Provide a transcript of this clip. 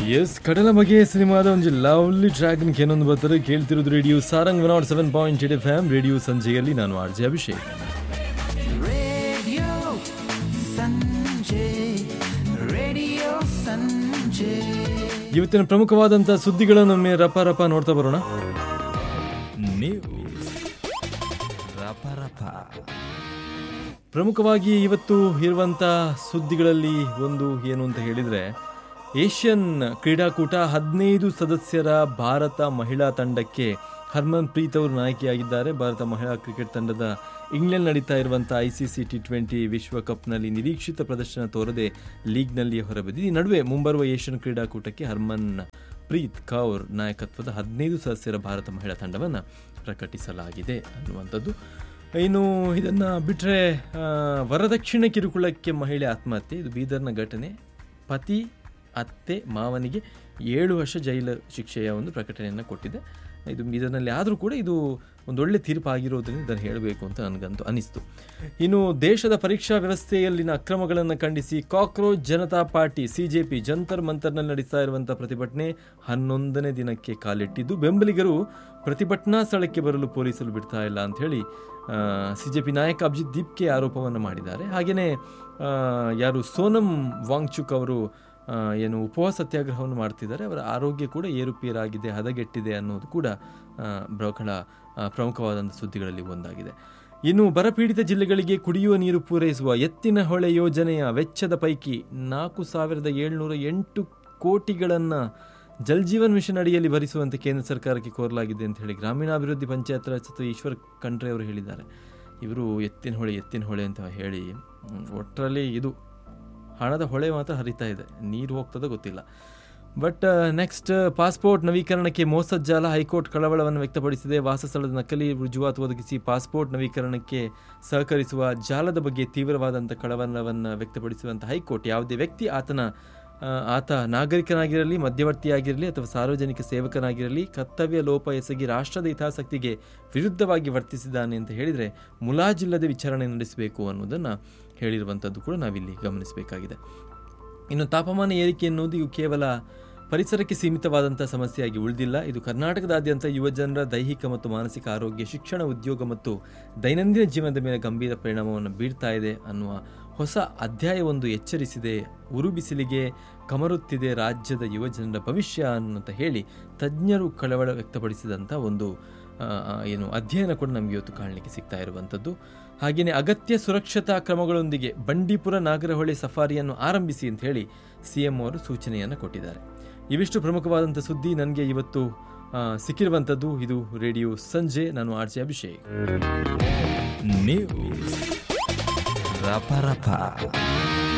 S ಕಡಲ ಬಗೆ ಸಿನಿಮಾದ ಒಂದು ಲವ್ಲಿ ಟ್ರ್ಯಾಕ್ ಏನೊಂದು ಬರ್ತಾರೆ ಕೇಳ್ತಿರೋದು radio Sarang one not seven point eight F M radio ಸಂಜೆಯಲ್ಲಿ ನಾನು R J Abhishek Radio Sanjay, Radio Sanjay. ಇವತ್ತಿನ ಪ್ರಮುಖವಾದಂಥ ಸುದ್ದಿಗಳನ್ನೊಮ್ಮೆ ರಪ ರಪ ನೋಡ್ತಾ ಬರೋಣ ನ್ಯೂಸ್ ರಪ ರಪ ಪ್ರಮುಖವಾಗಿ ಇವತ್ತು ಇರುವಂಥ ಸುದ್ದಿಗಳಲ್ಲಿ ಒಂದು ಏನು ಅಂತ ಹೇಳಿದರೆ ಏಷ್ಯನ್ ಕ್ರೀಡಾಕೂಟ ಹದಿನೈದು ಸದಸ್ಯರ ಭಾರತ ಮಹಿಳಾ ತಂಡಕ್ಕೆ ಹರ್ಮನ್ ಪ್ರೀತ್ ಅವರು ನಾಯಕಿಯಾಗಿದ್ದಾರೆ ಭಾರತ ಮಹಿಳಾ ಕ್ರಿಕೆಟ್ ತಂಡದ ಇಂಗ್ಲೆಂಡ್ ನಡೀತಾ ಇರುವಂಥ I C C T twenty ವಿಶ್ವಕಪ್ನಲ್ಲಿ ನಿರೀಕ್ಷಿತ ಪ್ರದರ್ಶನ ತೋರದೆ ಲೀಗ್ನಲ್ಲಿ ಹೊರಬಿದ್ದಿದೆ ಈ ನಡುವೆ ಮುಂಬರುವ ಏಷ್ಯನ್ ಕ್ರೀಡಾಕೂಟಕ್ಕೆ ಹರ್ಮನ್ ಪ್ರೀತ್ ಕೌರ್ ನಾಯಕತ್ವದ ಹದಿನೈದು ಸದಸ್ಯರ ಭಾರತ ಮಹಿಳಾ ತಂಡವನ್ನು ಪ್ರಕಟಿಸಲಾಗಿದೆ ಅನ್ನುವಂಥದ್ದು ಇನ್ನು ಇದನ್ನು ಬಿಟ್ಟರೆ ವರದಕ್ಷಿಣೆ ಕಿರುಕುಳಕ್ಕೆ ಮಹಿಳೆ ಆತ್ಮಹತ್ಯೆ ಇದು ಬೀದರ್ನ ಘಟನೆ ಪತಿ ಅತ್ತೆ ಮಾವನಿಗೆ ಏಳು ವರ್ಷ ಜೈಲು ಶಿಕ್ಷೆಯ ಒಂದು ಪ್ರಕಟಣೆಯನ್ನು ಕೊಟ್ಟಿದೆ ಇದು ಇದರಲ್ಲಿ ಆದರೂ ಕೂಡ ಇದು ಒಂದೊಳ್ಳೆ ತೀರ್ಪು ಆಗಿರೋದ್ರಿಂದ ಇದನ್ನು ಹೇಳಬೇಕು ಅಂತ ನನಗಂತೂ ಅನಿಸ್ತು ಇನ್ನು ದೇಶದ ಪರೀಕ್ಷಾ ವ್ಯವಸ್ಥೆಯಲ್ಲಿನ ಅಕ್ರಮಗಳನ್ನು ಖಂಡಿಸಿ cockroach Janata party C J P Jantar ಮಂತರ್ನಲ್ಲಿ ನಡೆಸ್ತಾ ಇರುವಂಥ ಪ್ರತಿಭಟನೆ ಹನ್ನೊಂದನೇ ದಿನಕ್ಕೆ ಕಾಲಿಟ್ಟಿದ್ದು ಬೆಂಬಲಿಗರು ಪ್ರತಿಭಟನಾ ಸ್ಥಳಕ್ಕೆ ಬರಲು ಪೊಲೀಸರು ಬಿಡ್ತಾ ಇಲ್ಲ ಅಂಥೇಳಿ ಸಿ ಜೆ ಪಿ ನಾಯಕ ಅಭಿಜಿತ್ ದೀಪ್ಗೆ ಆರೋಪವನ್ನು ಮಾಡಿದ್ದಾರೆ ಹಾಗೆಯೇ ಯಾರು ಸೋನಂ ವಾಂಗ್ಚುಕ್ ಅವರು ಆ, ಏನು ಉಪವಾಸ ಸತ್ಯಾಗ್ರಹವನ್ನು ಮಾಡ್ತಿದ್ದಾರೆ ಅವರ ಆರೋಗ್ಯ ಕೂಡ ಏರುಪೇರಾಗಿದೆ ಹದಗೆಟ್ಟಿದೆ ಅನ್ನೋದು ಕೂಡ ಆ, ಬಹಳ ಆ, ಪ್ರಮುಖವಾದಂಥ ಸುದ್ದಿಗಳಲ್ಲಿ ಒಂದಾಗಿದೆ ಇನ್ನು ಬರಪೀಡಿತ ಜಿಲ್ಲೆಗಳಿಗೆ ಕುಡಿಯುವ ನೀರು ಪೂರೈಸುವ ಎತ್ತಿನ ಹೊಳೆ ಯೋಜನೆಯ ವೆಚ್ಚದ ಪೈಕಿ ನಾಲ್ಕು ಸಾವಿರದ ಏಳ್ನೂರ ಎಂಟು ಕೋಟಿಗಳನ್ನು ಜಲ್ ಜೀವನ್ ಮಿಷನ್ ಅಡಿಯಲ್ಲಿ ಭರಿಸುವಂತೆ ಕೇಂದ್ರ ಸರ್ಕಾರಕ್ಕೆ ಕೋರಲಾಗಿದೆ ಅಂತ ಹೇಳಿ ಗ್ರಾಮೀಣಾಭಿವೃದ್ಧಿ ಪಂಚಾಯತ್ ರಾಜ್ ಸಚಿವ ಈಶ್ವರ್ ಖಂಡ್ರೆ ಅವರು ಹೇಳಿದ್ದಾರೆ ಇವರು ಎತ್ತಿನ ಹೊಳೆ ಎತ್ತಿನ ಹೊಳೆ ಅಂತ ಹೇಳಿ ಹ್ಮ್, ಒಟ್ಟರಲ್ಲಿ ಇದು ಹಣದ ಹೊಳೆ ಮಾತ್ರ ಹರಿತಾ ಇದೆ ನೀರು ಹೋಗ್ತದೋ ಗೊತ್ತಿಲ್ಲ ಬಟ್ ನೆಕ್ಸ್ಟ್ ಪಾಸ್ಪೋರ್ಟ್ ನವೀಕರಣಕ್ಕೆ ಮೋಸಜ್ಜಾಲ ಹೈಕೋರ್ಟ್ ಕಳವಳವನ್ನು ವ್ಯಕ್ತಪಡಿಸಿದೆ ವಾಸಸ್ಥಳದ ನಕಲಿ ರುಜುವಾತು ಒದಗಿಸಿ ಪಾಸ್ಪೋರ್ಟ್ ನವೀಕರಣಕ್ಕೆ ಸಹಕರಿಸುವ ಜಾಲದ ಬಗ್ಗೆ ತೀವ್ರವಾದಂಥ ಕಳವಳವನ್ನು ವ್ಯಕ್ತಪಡಿಸುವಂಥ ಹೈಕೋರ್ಟ್ ಯಾವುದೇ ವ್ಯಕ್ತಿ ಆತನ ಆ, ಆತ ನಾಗರಿಕನಾಗಿರಲಿ ಮಧ್ಯವರ್ತಿಯಾಗಿರಲಿ ಅಥವಾ ಸಾರ್ವಜನಿಕ ಸೇವಕನಾಗಿರಲಿ ಕರ್ತವ್ಯ ಲೋಪ ಎಸಗಿ ರಾಷ್ಟ್ರದ ಹಿತಾಸಕ್ತಿಗೆ ವಿರುದ್ಧವಾಗಿ ವರ್ತಿಸಿದ್ದಾನೆ ಅಂತ ಹೇಳಿದರೆ ಮುಲಾಜಿಲ್ಲದೆ ವಿಚಾರಣೆ ನಡೆಸಬೇಕು ಅನ್ನೋದನ್ನು ಹೇಳಿರುವಂಥದ್ದು ಕೂಡ ನಾವಿಲ್ಲಿ ಗಮನಿಸಬೇಕಾಗಿದೆ ಇನ್ನು ತಾಪಮಾನ ಏರಿಕೆ ಎನ್ನುವುದು ಇವು ಕೇವಲ ಪರಿಸರಕ್ಕೆ ಸೀಮಿತವಾದಂಥ ಸಮಸ್ಯೆಯಾಗಿ ಉಳಿದಿಲ್ಲ ಇದು ಕರ್ನಾಟಕದಾದ್ಯಂತ ಯುವ ಜನರ ದೈಹಿಕ ಮತ್ತು ಮಾನಸಿಕ ಆರೋಗ್ಯ ಶಿಕ್ಷಣ ಉದ್ಯೋಗ ಮತ್ತು ದೈನಂದಿನ ಜೀವನದ ಮೇಲೆ ಗಂಭೀರ ಪರಿಣಾಮವನ್ನು ಬೀರ್ತಾ ಇದೆ ಅನ್ನುವ ಹೊಸ ಅಧ್ಯಾಯವೊಂದು ಎಚ್ಚರಿಸಿದೆ ಉರು ಬಿಸಿಲಿಗೆ ಕಮರುತ್ತಿದೆ ರಾಜ್ಯದ ಯುವ ಜನರ ಭವಿಷ್ಯ ಅನ್ನಂತ ಹೇಳಿ ತಜ್ಞರು ಕಳವಳ ವ್ಯಕ್ತಪಡಿಸಿದಂಥ ಒಂದು ಆ, ಆ, ಏನು ಅಧ್ಯಯನ ಕೂಡ ನಮಗೆ ಇವತ್ತು ಕಾಣಲಿಕ್ಕೆ ಸಿಗ್ತಾ ಇರುವಂಥದ್ದು ಹಾಗೆಯೇ ಅಗತ್ಯ ಸುರಕ್ಷತಾ ಕ್ರಮಗಳೊಂದಿಗೆ ಬಂಡೀಪುರ ನಾಗರಹೊಳೆ ಸಫಾರಿಯನ್ನು ಆರಂಭಿಸಿ ಅಂತ ಹೇಳಿ ಸಿ ಎಂ ಅವರು ಸೂಚನೆಯನ್ನು ಕೊಟ್ಟಿದ್ದಾರೆ ಇವಿಷ್ಟು ಪ್ರಮುಖವಾದಂಥ ಸುದ್ದಿ ನನಗೆ ಇವತ್ತು ಆ, ಸಿಕ್ಕಿರುವಂಥದ್ದು ಇದು ರೇಡಿಯೋ ಸಂಜೆ ನಾನು ಆರ್ ಜೆ ಅಭಿಷೇಕ್ ನ್ಯೂಸ್ ರಪ ರಪ